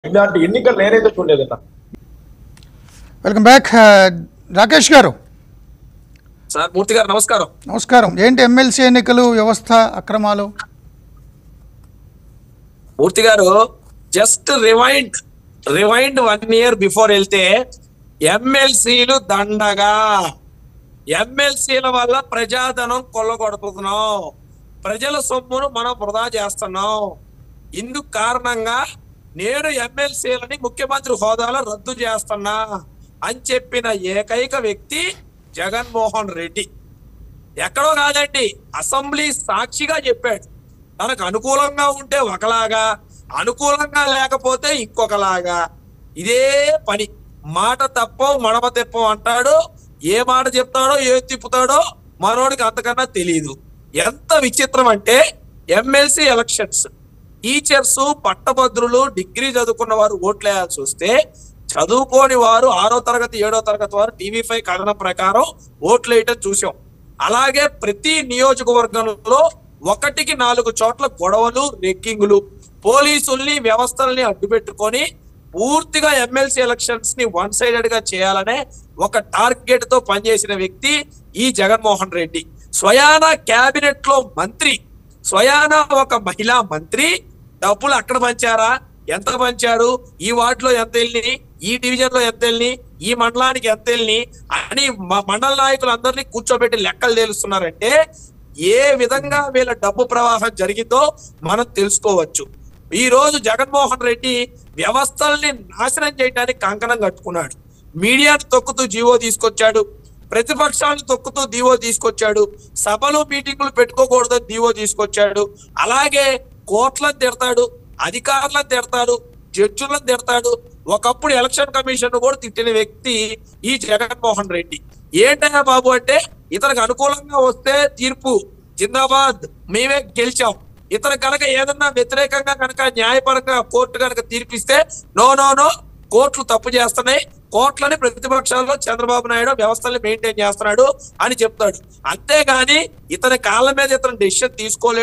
ఇలాంటి ఎన్నికలు నేనైతే చూడలేదన్న వెల్కమ్ బ్యాక్ రాకేష్ గారు సార్ మూర్తి గారు నమస్కారం నమస్కారం ఏంటి ఎమ్మెల్సీ ఎన్నికలు వ్యవస్థ అక్రమాలు Murthy garu just rewind rewind one year before వెళ్తే ఎమ్మెల్సీలు దండగా ఎమ్మెల్సీల వల్ల ప్రజాధనం కొల్లగొడుతున్నాం ప్రజల సొమ్మును మనం వృధా చేస్తున్నాం ఇందుకు కారణంగా నేను ఎమ్మెల్సీలని ముఖ్యమంత్రి హోదాలో రద్దు చేస్తున్నా అని చెప్పిన ఏకైక వ్యక్తి జగన్మోహన్ రెడ్డి ఎక్కడో కాదండి అసెంబ్లీ సాక్షిగా చెప్పాడు తనకు అనుకూలంగా ఉంటే ఒకలాగా అనుకూలంగా లేకపోతే ఇంకొకలాగా ఇదే పని మాట తప్పం మడమ తెప్పం అంటాడు ఏ మాట చెప్తాడో ఏ తిప్పుతాడో మనోడికి అంతకన్నా తెలియదు ఎంత విచిత్రం అంటే ఎమ్మెల్సీ ఎలక్షన్స్ టీచర్స్ పట్టభద్రులు డిగ్రీ చదువుకున్న వారు ఓట్లు వేయాల్సి వస్తే చదువుకోని వారు ఆరో తరగతి ఏడో తరగతి వారు టీవీ ఫైవ్ కథనం ప్రకారం ఓట్లు వేయటం చూసాం అలాగే ప్రతి నియోజకవర్గంలో ఒకటికి నాలుగు చోట్ల గొడవలు రెక్కింగులు పోలీసుల్ని వ్యవస్థల్ని అడ్డుపెట్టుకొని పూర్తిగా ఎమ్మెల్సీ ఎలక్షన్స్ ని వన్ సైడెడ్ గా చేయాలనే ఒక టార్గెట్ తో పనిచేసిన వ్యక్తి ఈ జగన్మోహన్ రెడ్డి స్వయాన కేబినెట్ లో మంత్రి స్వయాన ఒక మహిళా మంత్రి డబ్బులు అక్కడ పంచారా ఎంత పంచారు ఈ వార్డులో ఎంత వెళ్ళి ఈ డివిజన్ లో ఎంత వెళ్ళి ఈ మండలానికి ఎంత వెళ్ళి అని మ- మండల నాయకులందరినీ కూర్చోబెట్టి లెక్కలు తేలుస్తున్నారంటే ఏ విధంగా వీళ్ళ డబ్బు ప్రవాహం జరిగిందో మనం తెలుసుకోవచ్చు ఈ రోజు జగన్మోహన్ రెడ్డి వ్యవస్థల్ని నాశనం చేయడానికి కంకణం కట్టుకున్నాడు మీడియాను తొక్కుతూ జీవో తీసుకొచ్చాడు ప్రతిపక్షాలను తొక్కుతూ దీవో తీసుకొచ్చాడు సభలు మీటింగులు పెట్టుకోకూడదని దీవో తీసుకొచ్చాడు అలాగే కోట్లను తిడతాడు అధికారులను తిడతాడు జడ్జులను తిడతాడు ఒకప్పుడు ఎలక్షన్ కమిషన్ కూడా తిట్టిన వ్యక్తి ఈ జగన్మోహన్ రెడ్డి ఏంటయ్యా బాబు అంటే ఇతనికి అనుకూలంగా వస్తే తీర్పు జిందాబాద్ మేమే గెలిచాం ఇతను కనుక ఏదన్నా వ్యతిరేకంగా కనుక న్యాయపరంగా కోర్టు కనుక తీర్పిస్తే నో నో నో కోర్టులు తప్పు చేస్తున్నాయి కోర్టులని ప్రతిపక్షాల్లో చంద్రబాబు నాయుడు వ్యవస్థల్ని మెయింటైన్ చేస్తున్నాడు అని చెప్తాడు అంతేగాని ఇతని కాళ్ళ మీద ఇతను డెసిషన్ తీసుకోలేదు